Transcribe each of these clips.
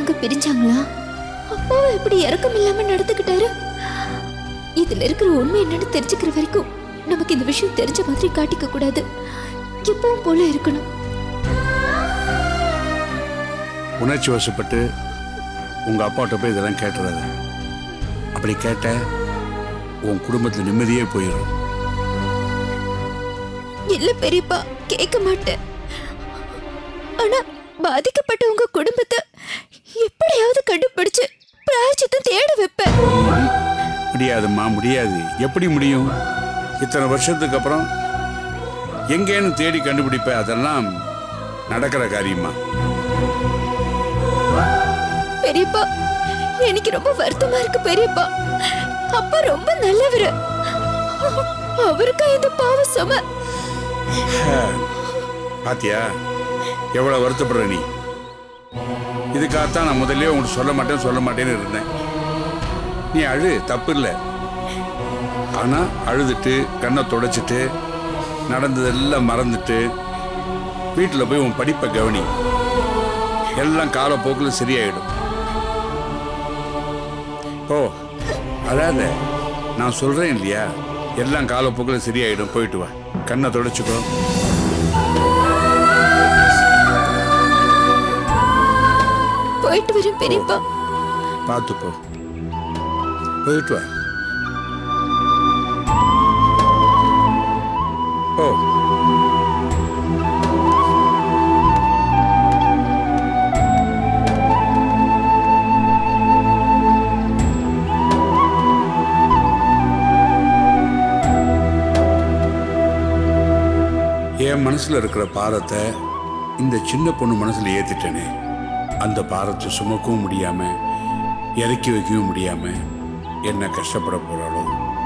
அவங்க பிரிஞ்சாங்களா அப்பாவை எப்படி இறக்கம் இல்லாம நடந்துக்கிட்டாரு இதுல இருக்கிற உண்மை என்னன்னு தெரிஞ்சுக்கிற வரைக்கும் நமக்கு இந்த விஷயம் தெரிஞ்ச மாதிரி காட்டிக்க கூடாது எப்பவும் போல இருக்கணும் உணர்ச்சி வசப்பட்டு உங்க அப்பாட்ட போய் இதெல்லாம் கேட்டுறாத அப்படி கேட்ட உன் குடும்பத்துல நிம்மதியே போயிடும் இல்ல பெரியப்பா கேட்க மாட்டேன் ஆனா பாதிக்கப்பட்ட உங்க குடும்பத்தை எப்படியாவது கண்டுபிடிச்சு பிராயச்சித்தம் தேட வைப்பேன் முடியாதும்மா முடியாது எப்படி முடியும் இத்தனை வருஷத்துக்கு அப்புறம் எங்கேன்னு தேடி கண்டுபிடிப்ப அதெல்லாம் நடக்கிற காரியமா பெரியப்பா எனக்கு ரொம்ப வருத்தமா இருக்கு பெரியப்பா அப்பா ரொம்ப நல்லவரு அவருக்கா இந்த பாவ சும பாத்தியா எவ்வளவு வருத்தப்படுற நீ இதுக்காகத்தான் நான் முதல்ல உங்கள்கிட்ட சொல்ல மாட்டேன் சொல்ல மாட்டேன்னு இருந்தேன் நீ அழு தப்பு இல்லை ஆனா அழுதுட்டு கண்ணை தொடச்சிட்டு நடந்ததெல்லாம் மறந்துட்டு வீட்டில் போய் உன் படிப்பை கவனி எல்லாம் காலப்போக்கில் சரியாயிடும் ஓ அழாத நான் சொல்றேன் இல்லையா எல்லாம் காலப்போக்கில் சரியாயிடும் போயிட்டு வா கண்ணை தொடச்சிக்கோ போயிட்டு வரேன் பெரியப்பா பார்த்து போ போயிட்டு வா ஓ என் மனசுல இருக்கிற பாரத்தை இந்த சின்ன பொண்ணு மனசுல ஏத்திட்டேனே அந்த பாரத்தை சுமக்கவும் முடியாம இறக்கி வைக்கவும் முடியாம என்ன கஷ்டப்பட போறாளோ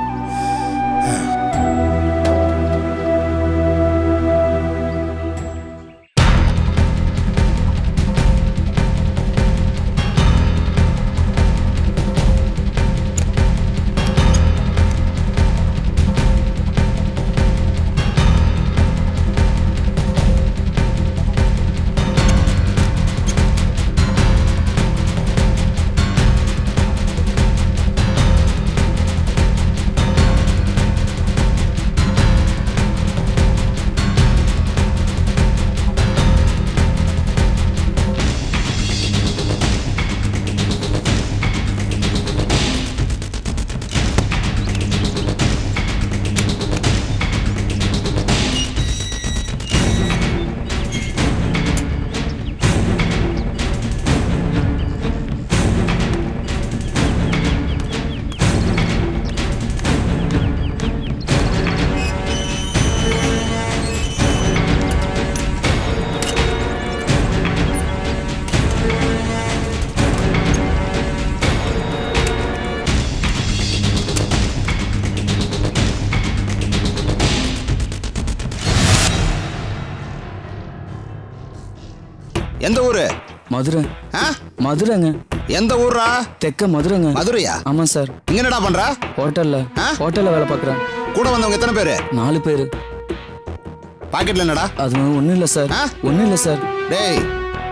எந்த ஊரு மதுரை ஆ? மதுரைங்க எந்த ஊர்ரா தெக்க மதுரைங்க மதுரையா ஆமா சார் இங்க என்னடா பண்ற ஹோட்டல்ல ஆ? ஹோட்டல்ல வேலை பார்க்குறேன் கூட வந்தவங்க எத்தனை பேரு நாலு பேர் பாக்கெட்ல என்னடா அது ஒன்றும் இல்லை சார் ஆ? ஒன்றும் இல்லை சார் டேய்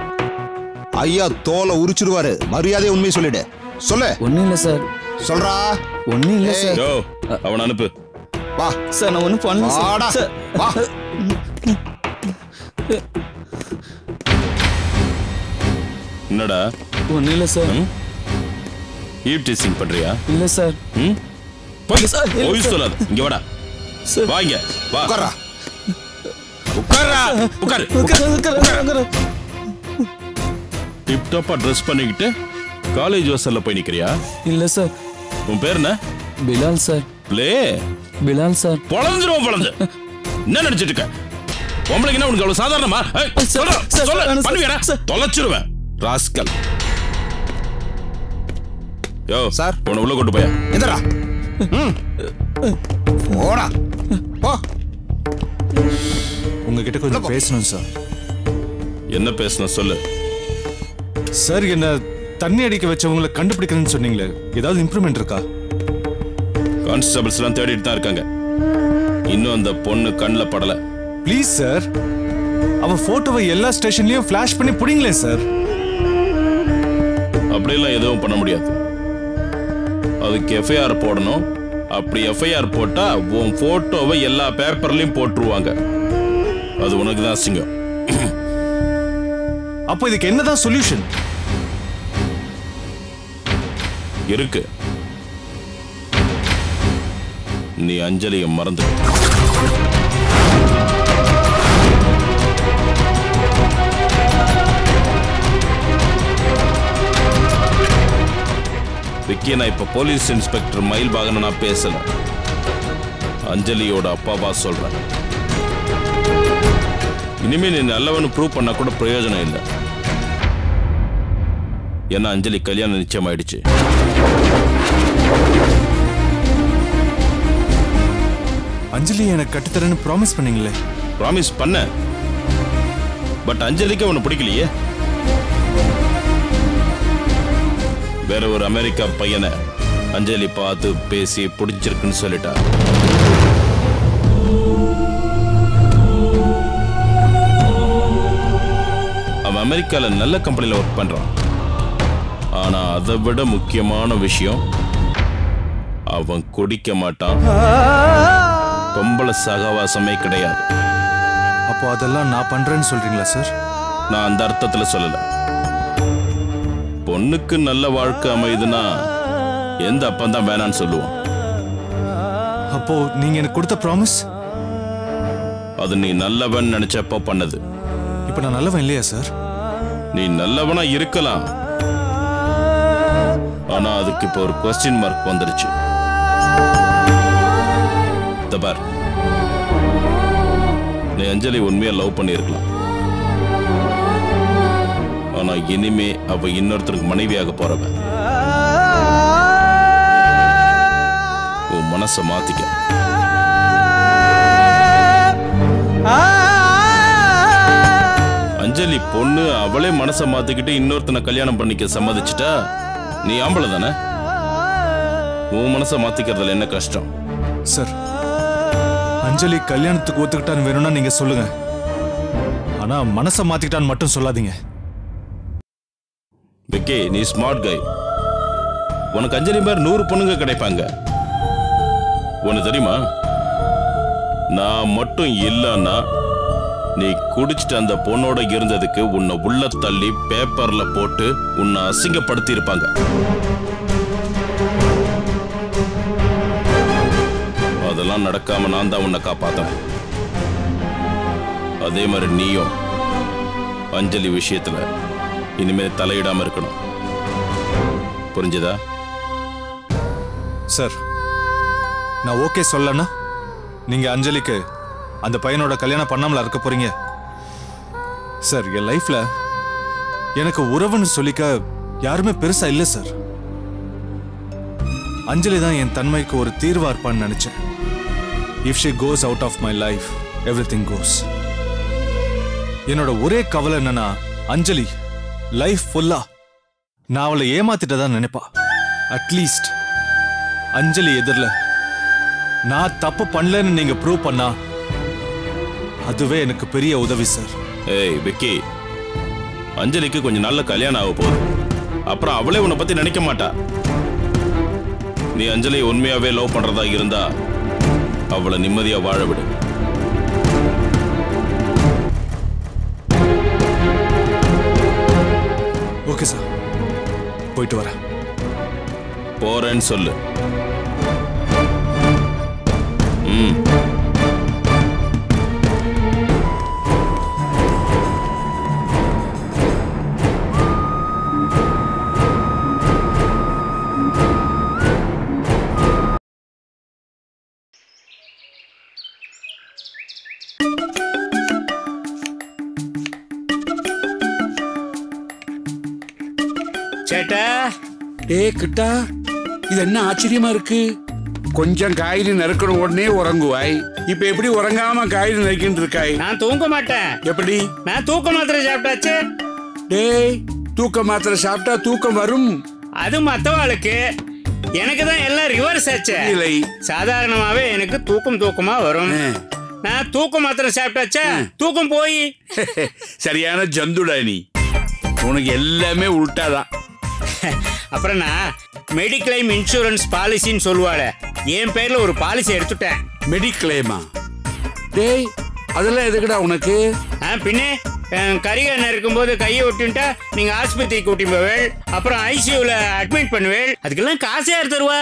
ஐயா தோலை உரிச்சிருவாரு மரியாதையை உண்மையை சொல்லிடு சொல்லு ஒன்றும் இல்லை சார் சொல்றா ஒன்றும் இல்லை ஏய். சார் யோ அவன் அனுப்பு வா சார் நான் ஒன்றும் பண்ணல வாடா சார் வா என்னடா ஒன்றும் இல்லை சார் ம்? ஈவ் டீசிங் பண்றியா இல்லை சார் ம் போய் சார், இல்ல போய் சார். சொல்லாத இங்க வாடா சார். வா இங்க வா உட்கார்றா உட்கார்றா உட்காரு உட்காரு, உட்காரு, உட்காரு. டிப் டாப்பா ட்ரெஸ் பண்ணிக்கிட்டு காலேஜ் வாசல்ல போய் நிக்கிறியா இல்லை சார் உன் பேர் என்ன Bilal sir play Bilal sir பொழந்துருவோம் பொழந்து என்ன நினைச்சிட்டு இருக்க பொம்பளைக்கு என்ன உனக்கு அவ்வளவு சாதாரணமா ஏய், சார், சொல்றா, சார், சொல்லு, வேணாம் சார், பண்ணுவியாடா? சார். தொலைச்சிருவேன் ராஸ்கல் யோ சார். உன்னை உள்ள கொண்டு போயா எந்தடா ம் போடா போ உங்ககிட்ட கொஞ்சம் பேசணும் சார் என்ன பேசணும் சொல்லு சார் என்ன தண்ணி அடிக்க வச்சவங்களை கண்டுபிடிக்கிறேன்னு சொன்னீங்களே ஏதாவது இம்ப்ரூவ்மெண்ட் இருக்கா கான்ஸ்டபிள்ஸ் எல்லாம் தேடிட்டு தான் இருக்காங்க இன்னும் அந்த பொண்ணு கண்ணில் படல ப்ளீஸ் சார் அவ போட்டோவை எல்லா ஸ்டேஷன்லயும் ஃபிளாஷ் பண்ணி புடிங்களே சார் அப்படியெல்லாம் எதுவும் பண்ண முடியாது அதுக்கு எஃப்ஐஆர் போடணும் அப்படி எஃப்ஐஆர் போட்டா உன் போட்டோவை எல்லா பேப்பர்லயும் போட்டுருவாங்க அது உனக்கு தான் அசிங்கம் அப்போ இதுக்கு என்னதான் சொல்யூஷன் இருக்கு நீ அஞ்சலியை மறந்து விக்கி நான் இப்ப போலீஸ் இன்ஸ்பெக்டர் மயில் பாகன நான் பேசல அஞ்சலியோட அப்பாவா சொல்றேன் இனிமே நீ நல்லவனு ப்ரூவ் பண்ணா கூட பிரயோஜனம் இல்லை ஏன்னா அஞ்சலி கல்யாணம் நிச்சயமாயிடுச்சு அஞ்சலி எனக்கு கட்டித்தரேன்னு ப்ராமிஸ் பண்ணீங்களே ப்ராமிஸ் பண்ண பட் அஞ்சலிக்கு அவனை பிடிக்கலையே வேற ஒரு அமெரிக்கா பையனை அஞ்சலி பார்த்து பேசி பிடிச்சிருக்குன்னு சொல்லிட்டா அவன் அமெரிக்கால நல்ல கம்பெனில ஒர்க் பண்றான் ஆனா அதை விட முக்கியமான விஷயம் அவன் குடிக்க மாட்டான் பொம்பளை சகவாசமே கிடையாது அப்போ அதெல்லாம் நான் பண்றேன்னு சொல்றீங்களா சார் நான் அந்த அர்த்தத்துல சொல்லல பொண்ணுக்கு நல்ல வாழ்க்கை அமையுதுன்னா எந்த அப்பன் தான் வேணான்னு சொல்லுவோம் அப்போ நீங்க எனக்கு கொடுத்த ப்ராமிஸ் அது நீ நல்லவன் நினைச்சப்ப பண்ணது இப்போ நான் நல்லவன் இல்லையா சார் நீ நல்லவனா இருக்கலாம் ஆனா அதுக்கு இப்போ ஒரு கொஸ்டின் மார்க் வந்துருச்சு இந்த பார் நீ அஞ்சலி உண்மையா லவ் பண்ணியிருக்கலாம் ஆனா இனிமே அவ இன்னொருத்தருக்கு மனைவியாக போறவன் உன் மனசை மாத்திக்க அஞ்சலி பொண்ணு அவளே மனசை மாத்திக்கிட்டு இன்னொருத்தனை கல்யாணம் பண்ணிக்க சம்மதிச்சிட்டா நீ ஆம்பளை தானே உன் மனசை மாத்திக்கிறதுல என்ன கஷ்டம் சார் அஞ்சலி கல்யாணத்துக்கு ஒத்துக்கிட்டான்னு வேணும்னா நீங்க சொல்லுங்க ஆனா மனசை மாத்திக்கிட்டான்னு மட்டும் சொல்லாதீங்க விக்கி நீ ஸ்மார்ட் கை உனக்கு அஞ்சலி மாதிரி நூறு பொண்ணுங்க கிடைப்பாங்க உனக்கு தெரியுமா நான் மட்டும் இல்லைன்னா நீ குடிச்சிட்டு அந்த பொண்ணோட இருந்ததுக்கு உன்னை உள்ள தள்ளி பேப்பர்ல போட்டு உன்னை அசிங்கப்படுத்தி இருப்பாங்க அதெல்லாம் நடக்காம நான் தான் உன்னை காப்பாத்தேன் அதே மாதிரி நீயும் அஞ்சலி விஷயத்துல இனிமே தலையிடாம இருக்கணும் புரிஞ்சதா சார் நான் ஓகே சொல்லனா நீங்க அஞ்சலிக்கு அந்த பையனோட கல்யாணம் பண்ணாமல இருக்க போறீங்க சார் என் லைஃப்ல எனக்கு உறவுன்னு சொல்லிக்க யாருமே பெருசா இல்ல சார் அஞ்சலி தான் என் தன்மைக்கு ஒரு தீர்வா இருப்பான்னு நினைச்சேன் if she goes out of my life everything goes என்னோட ஒரே கவலை என்னன்னா அஞ்சலி லைஃப் ஃபுல்லா நான் அவளை ஏமாத்திட்டதா நினைப்பா அட்லீஸ்ட் அஞ்சலி எதிரில் நான் தப்பு பண்ணலன்னு நீங்க ப்ரூவ் பண்ணா அதுவே எனக்கு பெரிய உதவி சார் ஏய் விக்கி அஞ்சலிக்கு கொஞ்சம் நல்ல கல்யாணம் ஆக போகுது அப்புறம் அவளே உன்னை பத்தி நினைக்க மாட்டா நீ அஞ்சலியை உண்மையாவே லவ் பண்றதா இருந்தா அவளை நிம்மதியா வாழ விடு ஓகே சார் போயிட்டு வரேன் போறேன்னு சொல்லு ம் சேட்டா ஏ கிட்டா இது என்ன ஆச்சரியமா இருக்கு கொஞ்சம் காய்கறி நறுக்கிற உடனே உறங்குவாய் இப்ப எப்படி உறங்காம காய்கறி நறுக்கிட்டு இருக்காய் நான் தூங்க மாட்டேன் எப்படி நான் தூக்க மாத்திரை சாப்பிட்டாச்சு டேய் தூக்க மாத்திரை சாப்பிட்டா தூக்கம் வரும் அது மத்தவாளுக்கு எனக்கு தான் எல்லாம் ரிவர்ஸ் ஆச்சு இல்லை சாதாரணமாவே எனக்கு தூக்கம் தூக்கமா வரும் ஆ. நான் தூக்க மாத்திரை சாப்பிட்டாச்சா தூக்கம் போய் சரியான ஜந்துடா நீ உனக்கு எல்லாமே உள்டாதான் அப்புறம் நான் மெடிக்ளைம் இன்சூரன்ஸ் பாலிசின்னு சொல்லுவாள என் பேர்ல ஒரு பாலிசி எடுத்துட்டேன் மெடிக்ளைமா டேய் அதெல்லாம் எதுக்குடா உனக்கு ஆ பின்னே அஹ், கரிகாரன் இருக்கும்போது கையை விட்டுட்டா நீங்க ஆஸ்பத்திரி கூட்டி போவேள் அப்புறம் ஐசியூல அட்மிட் பண்ணுவேள் அதுக்கெல்லாம் காசு யார் தருவா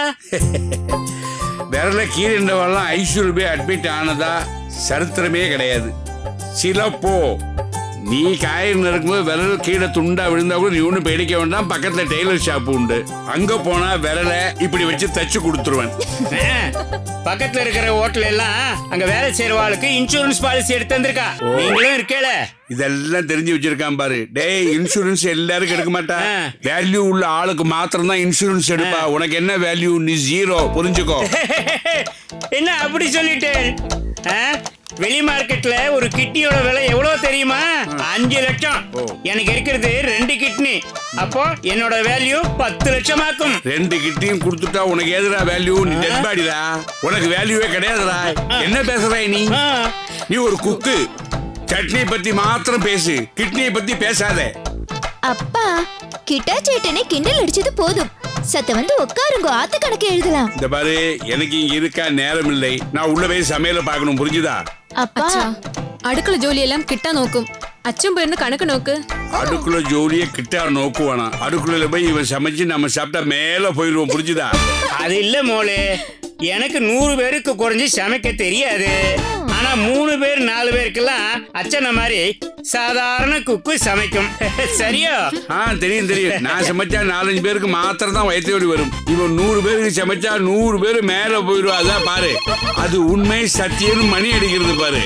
விரல கீழண்டவெல்லாம் ஐசியூல போய் அட்மிட் ஆனதா சரித்திரமே கிடையாது சிலப்போ நீ காயம் இருக்கும்போது விரல் கீழே துண்டா விழுந்தா கூட நீ ஒன்றும் பேடிக்க வேண்டாம் பக்கத்துல டெய்லர் ஷாப் உண்டு அங்க போனா விரலை இப்படி வச்சு தச்சு கொடுத்துருவேன் அஹ், பக்கத்துல இருக்கிற ஹோட்டல் எல்லாம் அங்க வேலை செய்யறவாளுக்கு இன்சூரன்ஸ் பாலிசி எடுத்து வந்திருக்கா நீங்களும் இருக்கேல இதெல்லாம் தெரிஞ்சு வச்சிருக்கான் பாரு டேய் இன்சூரன்ஸ் எல்லாருக்கும் எடுக்க மாட்டா ஆ. வேல்யூ உள்ள ஆளுக்கு மாத்திரம் தான் இன்சூரன்ஸ் எடுப்பா உனக்கு என்ன வேல்யூ நீ ஜீரோ புரிஞ்சுக்கோ என்ன அப்படி சொல்லிட்டேன் ஆ? வெளி மார்க்கெட்ல ஒரு கிட்னியோட விலை எவ்வளவு தெரியுமா அஞ்சு லட்சம் எனக்கு இருக்கிறது ரெண்டு கிட்னி அப்போ என்னோட வேல்யூ பத்து லட்சம் ஆக்கும் ரெண்டு கிட்டையும் கொடுத்துட்டா உனக்கு எதுடா வேல்யூ நீ டெட் பாடிடா உனக்கு வேல்யூவே கிடையாதுடா என்ன பேசுற நீ ஆ. நீ ஒரு குக்கு சட்னி பத்தி மாத்திரம் பேசு கிட்னியை பத்தி பேசாத அப்பா கிட்டா சேட்டனை கிண்டல் அடிச்சது போதும் சத்த வந்து உட்காருங்க ஆத்து கணக்கு எழுதலாம் இந்த பாரு எனக்கு இங்க இருக்கா நேரம் இல்லை நான் உள்ள போய் சமையல பார்க்கணும் புரிஞ்சுதா அப்பா അടുക്കള ജോലിയെല്ലാം കിട്ടാൻ നോക്കും അച്ഛൻ പോയിരുന്ന് കണക്ക് നോക്ക് அடுக்குள்ள ஜோலியை கிட்ட நோக்குவானா அடுக்குள்ள போய் இவன் சமைச்சு நம்ம சாப்பிட்டா மேல போயிடுவோம் புரிஞ்சுதா அது இல்ல மோளே எனக்கு நூறு பேருக்கு குறைஞ்சு சமைக்க தெரியாது ஆனா மூணு பேர் நாலு பேருக்கெல்லாம் அச்சனை மாதிரி சாதாரண குக்கு சமைக்கும் சரியா ஆ தெரியும் தெரியும் நான் சமைச்சா நாலஞ்சு பேருக்கு மாத்திரம் தான் வயிற்று வலி வரும் இவன் நூறு பேருக்கு சமைச்சா நூறு பேர் மேல போயிடுவா அதான் பாரு அது உண்மை சத்தியம்னு மணி அடிக்கிறது பாரு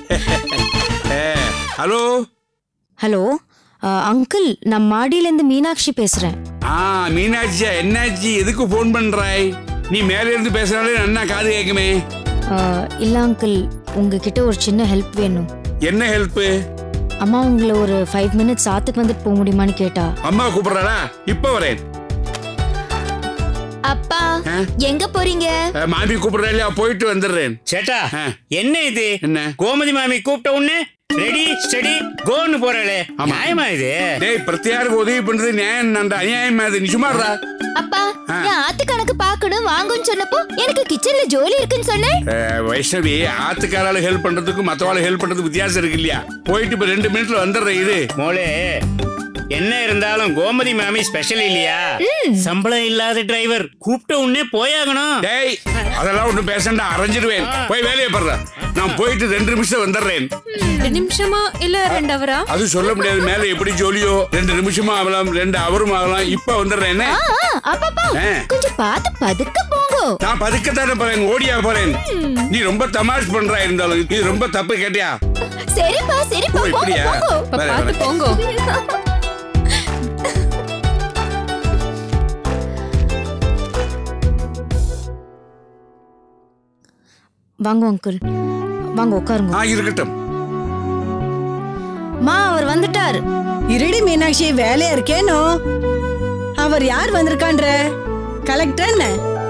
ஏ, ஹலோ ஹலோ அஹ், அங்கிள் நான் மாடியிலேருந்து மீனாட்சி பேசுறேன் ஆ மீனாட்சியா என்னாச்சு எதுக்கு ஃபோன் பண்றாய் நீ மேல இருந்து பேசுறாலே நன்னா காது கேக்குமே அஹ், இல்ல அங்கிள் உங்ககிட்ட ஒரு சின்ன ஹெல்ப் வேணும் என்ன ஹெல்ப் அம்மா உங்களை ஒரு ஃபைவ் மினிட்ஸ் ஆத்துக்கு வந்துட்டு போக முடியுமான்னு கேட்டா அம்மா கூப்பிடுறாளா இப்ப வரேன் அப்பா ஆ? எங்க போறீங்க அஹ், மாமி கூப்பிடுறாள் போயிட்டு வந்துடுறேன் சேட்டா ஆ. என்ன இது என்ன? கோமதி மாமி கூப்பிட்ட உடனே ரெடி ஸ்டடி கோன்னு போறாளே ஆமா. நியாயமா இது டேய் பிரத்தியாருக்கு உதவி பண்றது நியாயம் நான் அநியாயமா அது நீ சும்மாடுறா அப்பா நான் ஆத்து கணக்கு பார்க்கணும் வாங்குன்னு சொன்னப்போ எனக்கு கிச்சன்ல ஜோலி இருக்குன்னு சொன்னேன் அஹ், வைஷ்ணவி ஆத்துக்காரால ஹெல்ப் பண்றதுக்கும் மத்தவாள ஹெல்ப் பண்றதுக்கு வித்தியாசம் இருக்கு இல்லையா போயிட்டு இப்ப ரெண்டு மினிட்ல வந்துடுறேன் இது மோளே என்ன இருந்தாலும் கோமதி மாமி ஸ்பெஷல் இல்லையா சம்பளம் இல்லாத டிரைவர் கூப்பிட்ட உடனே போயாகணும் டேய் அதெல்லாம் ஒண்ணு பேசண்டா அரைஞ்சிடுவேன் போய் வேலையை பண்ற நான் போயிட்டு ரெண்டு நிமிஷம் வந்துடுறேன் ரெண்டு நிமிஷமா இல்ல ரெண்டு அவரா அது சொல்ல முடியாது மேல எப்படி ஜோலியோ ரெண்டு நிமிஷமும் ஆகலாம் ரெண்டு அவரும் ஆகலாம் இப்ப வந்துடுறேன் என்ன? ஆ, ஆ, அப்பப்பா ஆ. கொஞ்சம் பார்த்து பதுக்க போங்க நான் பதுக்கத்தானே போறேன் ஓடியா போறேன் நீ ரொம்ப தமாஷ் பண்றா இருந்தாலும் இது ரொம்ப தப்பு கேட்டியா சரிப்பா சரிப்பா ஓ, போங்க இப்படியா? போங்க இப்ப வரேன், பார்த்து வரேன். போங்கோ வாங்க அங்கிள் வாங்க உட்காருங்க ஆ இருக்கட்டும் மா அவர் வந்துட்டார் இருடி மீனாட்சி வேலையா இருக்கேனோ அவர் யார் வந்திருக்கான்ற கலெக்டர் என்ன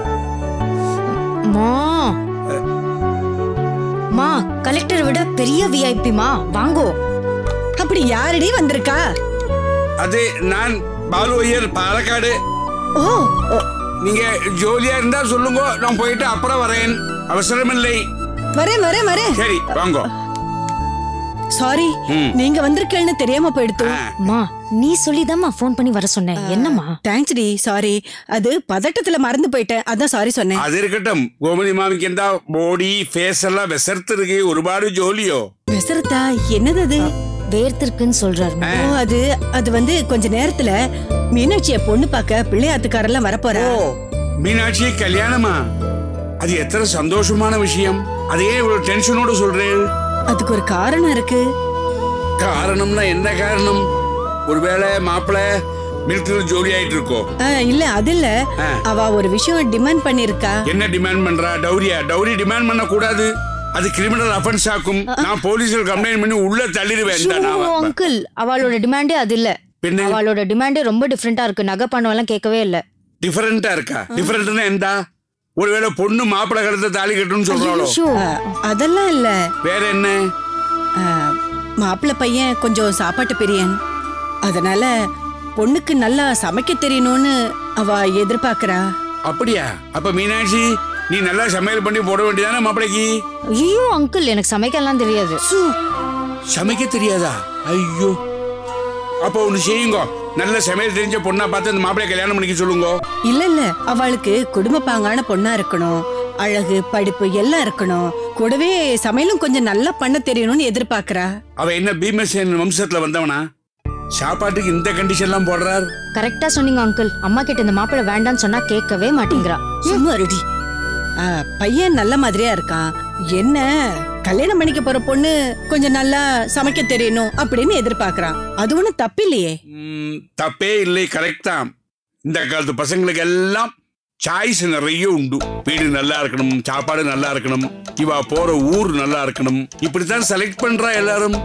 மா மா கலெக்டரை விட பெரிய விஐபி மா வாங்கோ அப்படி யாரடி வந்திருக்கா அது நான் பாலு ஐயர் பாலக்காடு ஓ ஓ, நீங்க ஜோலியா இருந்தா சொல்லுங்க நான் போயிட்டு அப்புறம் வரேன் அவசரம் இல்லை வரேன் வரேன் வரேன் சரி வாங்க சாரி ம். நீங்க வந்திருக்கேன்னு தெரியாம போயிடுத்து ஆ, மா நீ சொல்லிதாம்மா ஃபோன் பண்ணி வர சொன்னேன் என்னம்மா தேங்க்ஸ் டி சாரி அது பதட்டத்துல மறந்து போயிட்டேன் அதான் சாரி சொன்னேன் அது இருக்கட்டும் கோமதி மாமிக்கு എന്താ ബോഡി ഫേസ് എല്ലാം വിസർത്തിருக்கு ഒരുപാട് ജോലിയോ விசரத்தா என்னது அது வேர்த்திருக்குன்னு சொல்றாரு ஓ அது அது வந்து கொஞ்ச நேரத்துல மீனாட்சிய பொண்ணு பார்க்க பிள்ளையாத்துக்காரெல்லாம் வரப்போறா ஓ மீனாட்சி கல்யாணமா அது எத்தனை சந்தோஷமான விஷயம் அதையே இவ்வளவு டென்ஷனோட சொல்றேன் அதுக்கு ஒரு காரணம் இருக்கு காரணம்னா என்ன காரணம் ஒருவேளை மாப்பிள்ள மிலிட்டரி ஜோலி ஆயிட்டு இருக்கோ ஆ, இல்ல அது இல்ல ஆ. அவ ஒரு விஷயம் டிமாண்ட் பண்ணிருக்கா என்ன டிமாண்ட் பண்றா டௌரியா டௌரி டிமாண்ட் பண்ண கூடாது அது கிரிமினல் அஃபென்ஸ் ஆக்கும் நான் போலீஸ்ல கம்ப்ளைண்ட் பண்ணி உள்ள தள்ளிடுவேன் தான் நான். அங்கிள் அவளோட டிமாண்டே அது இல்ல பின்ன அவளோட டிமாண்டே ரொம்ப டிஃப்ரெண்டா இருக்கு நகை பணம் எல்லாம் கேட்கவே இல்ல டிஃபரெண்டா இருக்கா டிஃபரெண்ட்னா எந்த ஒருவேளை பொண்ணு மாப்பிள்ளை கழுத்த தாலி கட்டணும்னு சொல்றாளோ ஷோ ஆ, அதெல்லாம் இல்ல வேற என்ன மாப்பிள்ளை பையன் கொஞ்சம் சாப்பாட்டு பிரியன் அதனால பொண்ணுக்கு நல்லா சமைக்க தெரியணும்னு அவ எதிர்பார்க்கறா அப்படியா அப்ப மீனாட்சி நீ நல்லா சமையல் பண்ணி போட வேண்டியதானே மாப்பிளைக்கு ஐயோ அங்கிள் எனக்கு சமைக்கலாம் தெரியாது சமைக்க தெரியாதா ஐயோ அப்போ ஒண்ணு செய்யுங்க நல்ல சமையல் தெரிஞ்ச பொண்ணா பார்த்து அந்த மாப்பிளைய கல்யாணம் பண்ணிக்க சொல்லுங்க இல்ல இல்ல அவளுக்கு குடும்ப பாங்கான பொண்ணா இருக்கணும் அழகு படிப்பு எல்லாம் இருக்கணும் கூடவே சமையலும் கொஞ்சம் நல்லா பண்ண தெரியணும்னு எதிர்பார்க்கறா அவ என்ன பீமசேன் வம்சத்துல வந்தவனா சாப்பாட்டுக்கு இந்த கண்டிஷன் எல்லாம் போடுறார் கரெக்டா சொன்னீங்க அங்கிள் அம்மா கிட்ட இந்த மாப்பிள்ளை வேண்டாம்னு சொன்னா கேட்கவே மாட்டேங்கிறா சும்மா ரெடி பையன் நல்ல மாதிரியா இருக்கான் என்ன கல்யாணம் பண்ணிக்க போற பொண்ணு கொஞ்சம் நல்லா சமைக்க தெரியணும் அப்படின்னு எதிர்பார்க்கறான் அது ஒண்ணும் தப்பில்லையே ம், தப்பே இல்லை கரெக்ட் தான் இந்த காலத்து பசங்களுக்கு எல்லாம் சாய்ஸ் நிறைய உண்டு வீடு நல்லா இருக்கணும் சாப்பாடு நல்லா இருக்கணும் இவா போற ஊர் நல்லா இருக்கணும் இப்படித்தான் செலக்ட் பண்றா எல்லாரும்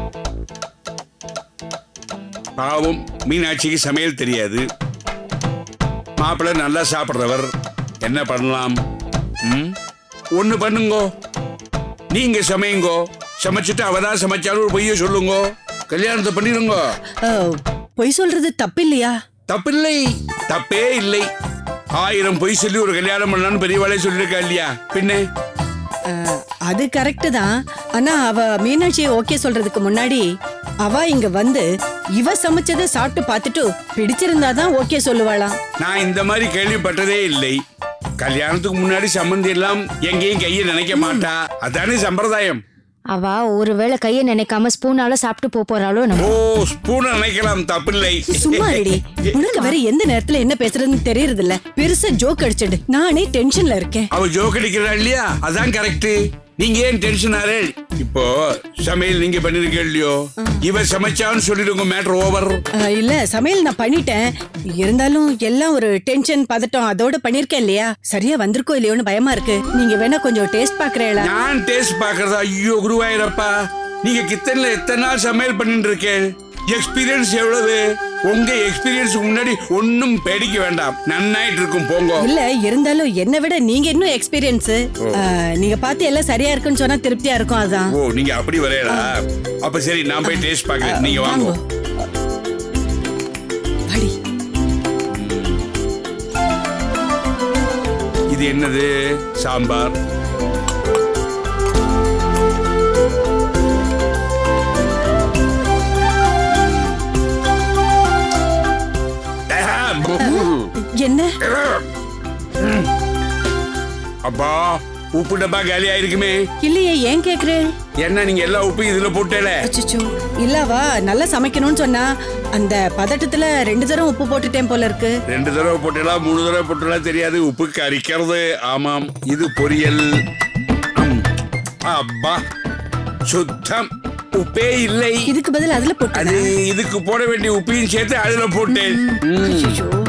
பாவம் மீனாட்சிக்கு சமையல் தெரியாது மாப்பிள்ளை நல்லா சாப்பிடுறவர் என்ன பண்ணலாம் ம்? ஒண்ணு பண்ணுங்கோ நீங்க சமையுங்கோ சமைச்சிட்டு அவதான் சமைச்சாலும் ஒரு பொய்ய சொல்லுங்க கல்யாணத்தை பண்ணிடுங்க அஹ், பொய் சொல்றது தப்பில்லையா தப்பில்லை தப்பே இல்லை ஆயிரம் பொய் சொல்லி ஒரு கல்யாணம் பண்ணலாம்னு பெரியவாளே சொல்லியிருக்கா இல்லையா பின்ன அஹ், அது கரெக்ட் தான் ஆனா அவ மீனாட்சியை ஓகே சொல்றதுக்கு முன்னாடி அவ இங்க வந்து இவ சமைச்சதை சாப்பிட்டு பார்த்துட்டு பிடிச்சிருந்தாதான் ஓகே சொல்லுவாளாம் நான் இந்த மாதிரி கேள்விப்பட்டதே இல்லை கல்யாணத்துக்கு முன்னாடி சம்மந்தி எல்லாம் எங்கேயும் கையை நினைக்க மாட்டா அதானே சம்பிரதாயம் அவ ஒருவேளை கைய நினைக்காம ஸ்பூனால சாப்பிட்டு போப் போறாளோ ஓ நம்ம ஸ்பூனை நினைக்கலாம் தப்பில்லை சும்மா ரெடி உனக்கு வேற எந்த நேரத்துல என்ன பேசுறதுன்னு தெரியறது இல்ல பெருசா ஜோக் அடிச்சிடு நானே டென்ஷன்ல இருக்கேன் அவ ஜோக் அடிக்கிறா இல்லையா அதான் கரெக்ட் நீங்க ஏன் டென்ஷன் ஆறே இப்போ சமையல் நீங்க பண்ணிருக்க இல்லையோ இவ சமைச்சான்னு சொல்லிடுங்க மேட்ரு ஓவர் அஹ், இல்ல சமையல் நான் பண்ணிட்டேன் இருந்தாலும் எல்லாம் ஒரு டென்ஷன் பதட்டம் அதோட பண்ணிருக்கேன் இல்லையா சரியா வந்திருக்கோ இல்லையோன்னு பயமா இருக்கு நீங்க வேணா கொஞ்சம் டேஸ்ட் பாக்குறீங்களா நான் டேஸ்ட் பாக்குறதா ஐயோ குருவாயிரப்பா நீங்க கிச்சன்ல எத்தனை நாள் சமையல் பண்ணிட்டு இருக்கேன் எக்ஸ்பீரியன்ஸ் எவ்வளவு உங்க எக்ஸ்பீரியன்ஸ் முன்னாடி ஒன்னும் பேடிக்க வேண்டாம் நன்னாயிட்டு இருக்கும் போங்க இல்ல இருந்தாலும் என்னை விட நீங்க இன்னும் எக்ஸ்பீரியன்ஸ் நீங்க பார்த்து எல்லாம் சரியா இருக்குன்னு சொன்னா திருப்தியா இருக்கும் அதான் ஓ நீங்க அப்படி வரையலா அப்ப சரி நான் போய் டேஸ்ட் பாக்குறேன் நீங்க வாங்க படி இது என்னது சாம்பார் என்ன அப்பா உப்பு டப்பா காலி ஆயிருக்குமே இல்லையே ஏன் கேக்குறேன் என்ன நீங்க எல்லா உப்பு இதுல போட்டேல அச்சச்சோ இல்லவா நல்லா சமைக்கணும்னு சொன்னா அந்த பதட்டத்துல ரெண்டு தரம் உப்பு போட்டுட்டேன் போல இருக்கு ரெண்டு தடவை போட்டலாம் மூணு தடவை போட்டலாம் தெரியாது உப்பு கரிக்கிறது ஆமாம் இது பொரியல் ம். அப்பா சுத்தம் உப்பே இல்லை இதுக்கு பதில் அதுல போட்டு அது இதுக்கு போட வேண்டிய உப்பையும் சேர்த்து அதுல போட்டேன் ம்.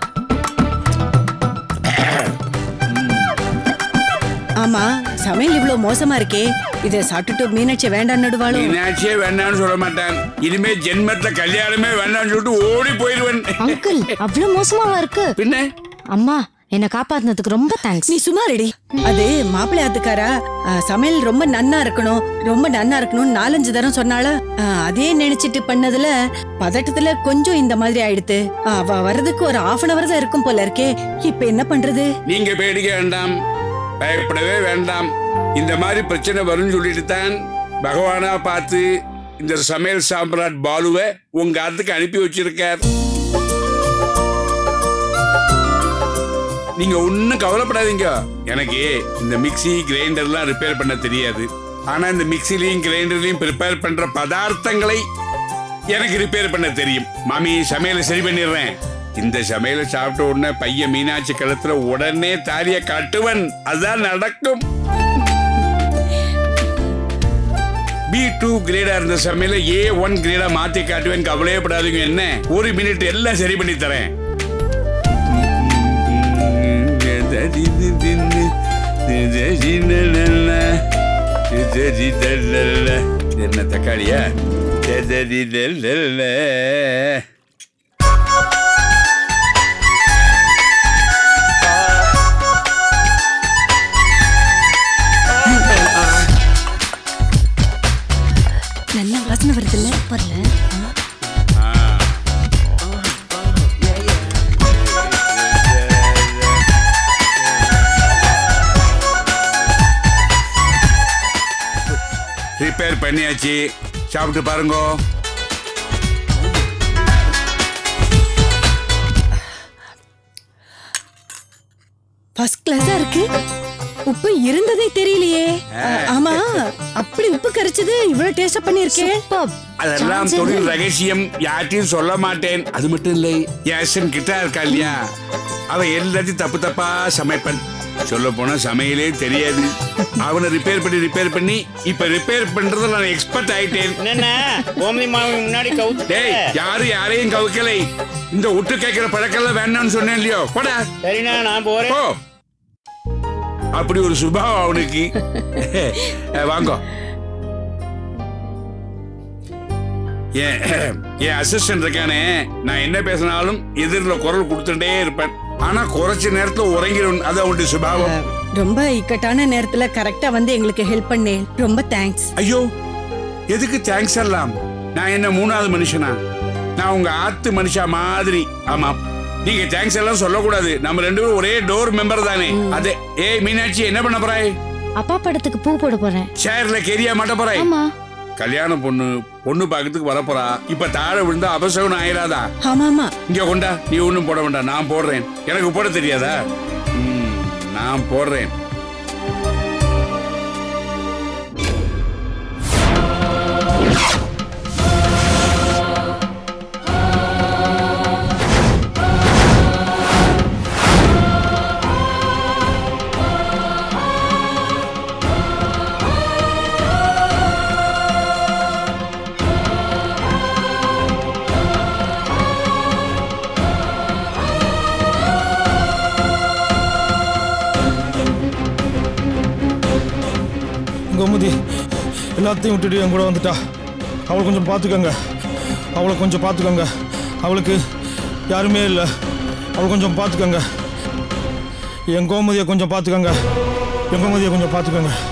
ஆமா சமையல் இவ்வளவு மோசமா இருக்கே இத சாப்பிட்டுட்டு மீனாட்சி வேண்டாம் நடுவாளோ மீனாட்சியே வேண்டாம்னு சொல்ல மாட்டேன் இனிமே ஜென்மத்துல கல்யாணமே வேண்டாம்னு சொல்லிட்டு ஓடி போயிருவேன் அங்கிள் அவ்வளவு மோசமாவா இருக்கு பின்ன அம்மா என்ன காப்பாத்தினதுக்கு ரொம்ப தேங்க்ஸ் நீ சும்மா ரெடி அது மாப்பிள்ளை ஆத்துக்காரா ஆ, சமையல் ரொம்ப நன்னா இருக்கணும் ரொம்ப நன்னா இருக்கணும்னு நாலஞ்சு தரம் சொன்னால அதே நினைச்சிட்டு பண்ணதுல பதட்டத்துல கொஞ்சம் இந்த மாதிரி ஆயிடுத்து ஆ, அவ வர்றதுக்கு ஒரு half அன் அவர் தான் இருக்கும் போல இருக்கே இப்ப என்ன பண்றது நீங்க பேடிக்க வேண்டாம் பயப்படவே வேண்டாம் இந்த மாதிரி பிரச்சனை வரும்னு சொல்லிட்டு தான் பகவானா பார்த்து இந்த சமையல் சாம்ராட் பாலுவை உங்க ஆத்துக்கு அனுப்பி வச்சிருக்கார் நீங்க ஒன்னும் கவலைப்படாதீங்க எனக்கு இந்த மிக்ஸி கிரைண்டர்லாம் ரிப்பேர் பண்ண தெரியாது ஆனா இந்த மிக்ஸிலையும் கிரைண்டர்லையும் ப்ரிப்பேர் பண்ற பதார்த்தங்களை எனக்கு ரிப்பேர் பண்ண தெரியும் மாமி சமையலை சரி பண்ணிடுறேன் இந்த சமையலை சாப்பிட்ட உடனே பையன் மீனாட்சி கழுத்துல உடனே தாலிய கட்டுவன் அதான் நடக்கும் பி டூ கிரேடா இருந்த சமையல ஏ ஒன் கிரேடா மாத்தி காட்டுவேன் கவலையே படாதீங்க என்ன ஒரு மினிட் எல்லாம் சரி பண்ணி தரேன் என்ன தக்காளியா நல்ல வாசனை வருது இல்ல ரிப்பேர் பண்ணியாச்சு சாப்பிட்டு பாருங்க ஃபர்ஸ்ட் கிளாஸா இருக்கு உப்பு இருந்ததே தெரியலையே ஆ, ஆமா அப்படி உப்பு கரைச்சது இவ்வளவு டேஸ்டா பண்ணிருக்கேன் அதெல்லாம் தொழில் ரகசியம் யார்ட்டையும் சொல்ல மாட்டேன் அது மட்டும் இல்லை யாசன் கிட்ட இருக்கா இல்லையா அவ எல்லாத்தையும் தப்பு தப்பா சமைப்பன் சொல்ல போனா சமையலே தெரியாது அவனை ரிப்பேர் பண்ணி ரிப்பேர் பண்ணி இப்ப ரிப்பேர் பண்றதுல நான் எக்ஸ்பர்ட் ஆயிட்டேன் என்னண்ணா கோமதி மாமி முன்னாடி கவுத்து டேய் யாரு யாரையும் கவுக்கலை இந்த ஒட்டு கேட்கிற பழக்கெல்லாம் வேண்டாம்னு சொன்னேன் இல்லையோ போடா சரிண்ணா நான் போறேன் போ அப்படி ஒரு சுபாவம் அவனுக்கு அஹ், வாங்கோ என் என் அசிஸ்டன்ட் இருக்கானே நான் என்ன பேசினாலும் எதிரில் குரல் கொடுத்துட்டே இருப்பேன் ஆனா குறைச்ச நேரத்துல உறங்கிடும் அது அவனுடைய சுபாவம் ரொம்ப இக்கட்டான நேரத்துல கரெக்டா வந்து எங்களுக்கு ஹெல்ப் பண்ணேன் ரொம்ப தேங்க்ஸ் ஐயோ எதுக்கு தேங்க்ஸ் எல்லாம் நான் என்ன மூணாவது மனுஷனா நான் உங்க ஆத்து மனுஷா மாதிரி ஆமாம் நீங்க தேங்க்ஸ் எல்லாம் சொல்லக்கூடாது நம்ம ரெண்டு பேரும் ஒரே டோர் மெம்பர் தானே அதே ஏய் மீனாட்சி என்ன பண்ண போறாய் அப்பா படத்துக்கு பூ போட போறேன் சேர்ல கெரியா மாட்ட போறாய் ஆமா கல்யாண பொண்ணு பொண்ணு பாக்கிறதுக்கு வர போறா இப்ப தாழ விழுந்தா அபசகுனம் ஆயிராதா ஆமா ஆமா இங்க கொண்டா நீ ஒண்ணும் போட வேண்டாம் நான் போடுறேன் எனக்கு போட தெரியாதா ம், நான் போடுறேன் கோமதி எல்லாத்தையும் விட்டுட்டு என் கூட வந்துட்டா அவளை கொஞ்சம் பார்த்துக்கோங்க அவளை கொஞ்சம் பார்த்துக்கோங்க அவளுக்கு யாருமே இல்லை அவளை கொஞ்சம் பார்த்துக்கோங்க என் கோமதியை கொஞ்சம் பார்த்துக்கோங்க என் கோமதியை கொஞ்சம் பார்த்துக்கோங்க